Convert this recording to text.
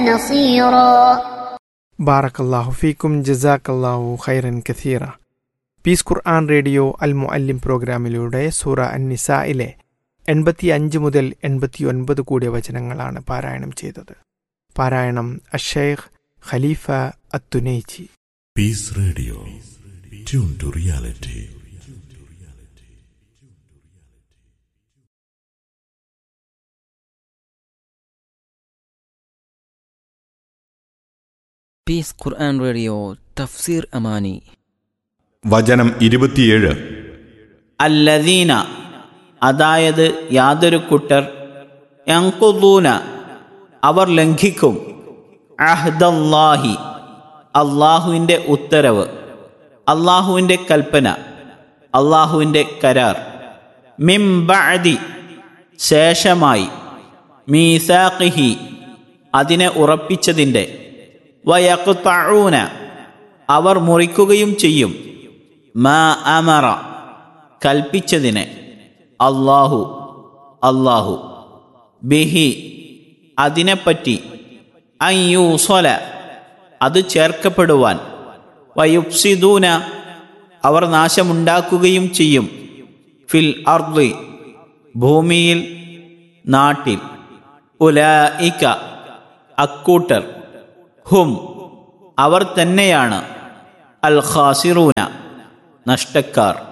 نصيرا ബാറക്കല്ലാഹു ഫീക്കും ജസാക്കല്ലാഹു ഖൈറൻ കഥീറ പീസ് ഖുർആൻ റേഡിയോ അൽ മുഅല്ലിം പ്രോഗ്രാമിലൂടെ സൂറ അന്നിസയിലെ എൺപത്തി അഞ്ച് മുതൽ എൺപത്തി ഒൻപത് കൂടിയ വചനങ്ങളാണ് പാരായണം ചെയ്തത് പാരായണം അഷേഖ് Khalifa Attunaiji Peace Radio. Tune to reality. Peace Quran radio തഫ്സീർ അമാനി വചനം ഇരുപത്തിയേഴ് അല്ലദീന അതായത് യാതൊരു കൂട്ടർ യങ്കുദൂന അവർ ലംഘിക്കും അഹ്ദല്ലാഹി അള്ളാഹുവിൻ്റെ ഉത്തരവ് അള്ളാഹുവിൻ്റെ കൽപ്പന അള്ളാഹുവിൻ്റെ കരാർ മിംബഅദി ശേഷമായി മീസാഖിഹി അതിനെ ഉറപ്പിച്ചതിൻ്റെ വയക്കുത്തഊന അവർ മുറിക്കുകയും ചെയ്യും മാ അമറ കൽപ്പിച്ചതിനെ അള്ളാഹു അള്ളാഹു ബിഹി അതിനെപ്പറ്റി അയ്യൂസ്വല അത് ചേർക്കപ്പെടുവാൻ വയുപ്സിദൂന അവർ നാശമുണ്ടാക്കുകയും ചെയ്യും ഫിൽ അർദി ഭൂമിയിൽ നാട്ടിൽ ഉലായിക്ക അക്കൂട്ടർ ഹും അവർ തന്നെയാണ് അൽ ഖാസിറൂന നഷ്ടക്കാർ